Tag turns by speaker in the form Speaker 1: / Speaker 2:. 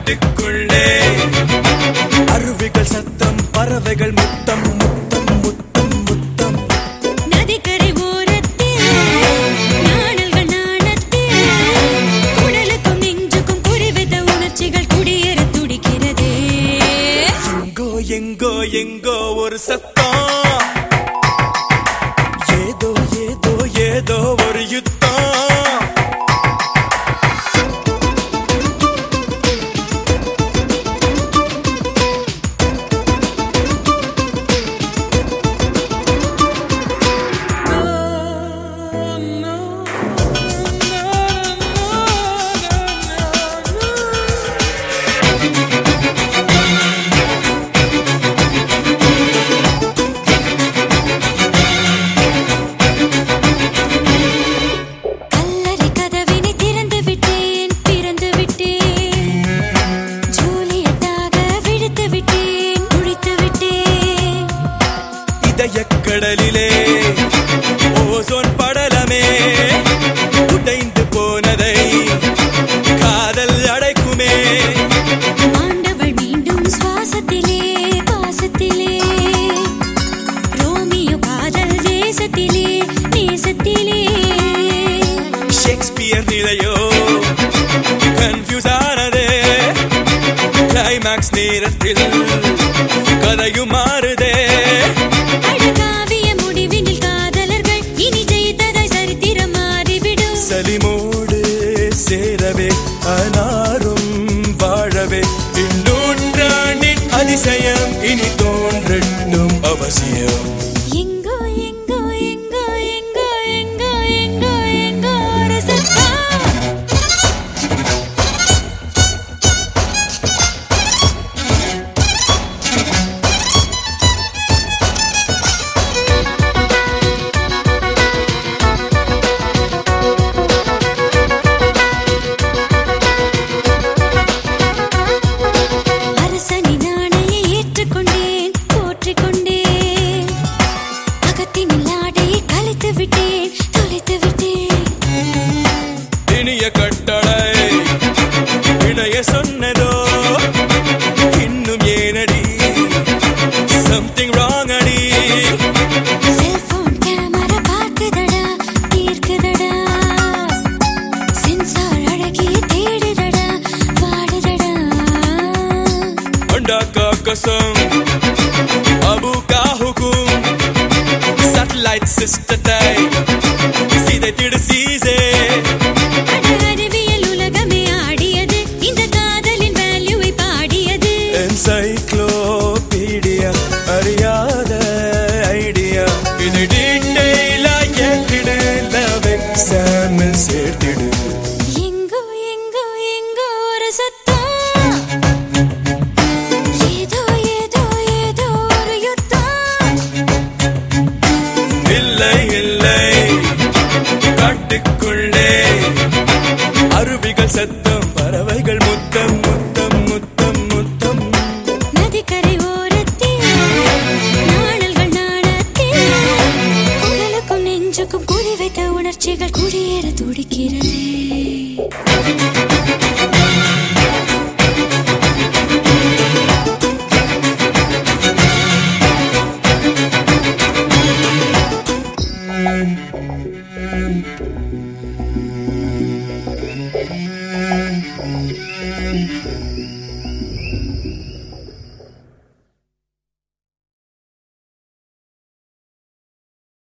Speaker 1: காட்டுக்குள்ளே அருவிகள் சத்தம் பறவைகள் முத்தம் முத்தம் முத்தம் முத்தம்
Speaker 2: நதிக்கரை ஓரத்தில் நாணல்கள் நாணத்தில் குடலுக்கும் நெஞ்சுக்கும் குறிவித்த உணர்ச்சிகள் குடியேற துடிக்கிறதே
Speaker 1: எங்கோ எங்கோ எங்கோ ஒரு சத்தம் ஏதோ ஏதோ ஏதோ ஒரு யுத்தம்
Speaker 2: கல்லறை கதவினை திறந்து விட்டேன் பிறந்து விட்டேன் ஜூலியட்டாக விழுத்து விட்டேன் குளித்து விட்டேன்
Speaker 1: இதயக் கடலிலே ஓசோன் படலமே உடைந்து போனதை காதல் அடைக்குமே
Speaker 2: ஆண்டவள் மீண்டும் சுவாசத்திலே பாசத்திலே ரோமியோ காதல் தேசத்திலே நேசத்திலே
Speaker 1: ஷேக்ஸ்பியர் நிலையோ கன்ஃபியூஸ் ஆனதே கிளைமேக்ஸ் நேரத்தில் கதையும் மாறுதே
Speaker 2: அழகாவிய முடிவினில் காதலர்கள் இனி ஜெயித்ததாய் சரித்திரம் மாறிவிடும்
Speaker 1: சலிமோடு சேரவே அனாரும் வாழவே இந்நூற்றாண்டின் அதிசயம் இனி தோன்றட்டும் அவசியம்
Speaker 2: எங்கோ எங்கோ எங்கோ எங்கோ எங்கோ எங்கோ எங்கோ ஒரு சத்தம் அரசனின் ஆணையை ஏற்றுக்கொண்டேன் போற்றிக் கொண்டேன் அகத்தினில் ஆடையை கலைத்து விட்டேன் தொலைத்து விட்டேன்
Speaker 1: இனிய கட்டளை இணைய சொன்னதோ இன்னும் ஏனடி சம்திங் ராங் அடி
Speaker 2: செல்போன் கேமரா பார்க்குதடா தீர்க்குதடா சென்சார் அழகிய தேடுதடா வாடுதடா
Speaker 1: अंडा का कसम अबू का हुकुम सैटेलाइट सिस्टर தை சீதை திடு சீசே
Speaker 2: அட அறிவியல் உலகமே ஆடியது இந்த காதலின் வேல்யூவை பாடியது
Speaker 1: என்சைக்ளோபீடியா அறியாத ஐடியா இது டீட்டெயிலா ஏற்றிடு லவ் எக்ஸாமில் சேர்த்திடு
Speaker 2: எங்கோ எங்கோ எங்கோ ஒரு சத்தம் ஏதோ ஏதோ ஏதோ ஒரு யுத்தம்
Speaker 1: இல்லை இல்லை காட்டுக்குள்ளே அருவிகள் சத்தம் பறவைகள் முத்தம் முத்தம் முத்தம் முத்தம்
Speaker 2: நதிக்கரை ஓரத்தில் நாணல்கள் நாணத்தில் குடலுக்கும் நெஞ்சுக்கும் குறி வைத்த உணர்ச்சிகள் குடியேற துடிக்கிறதே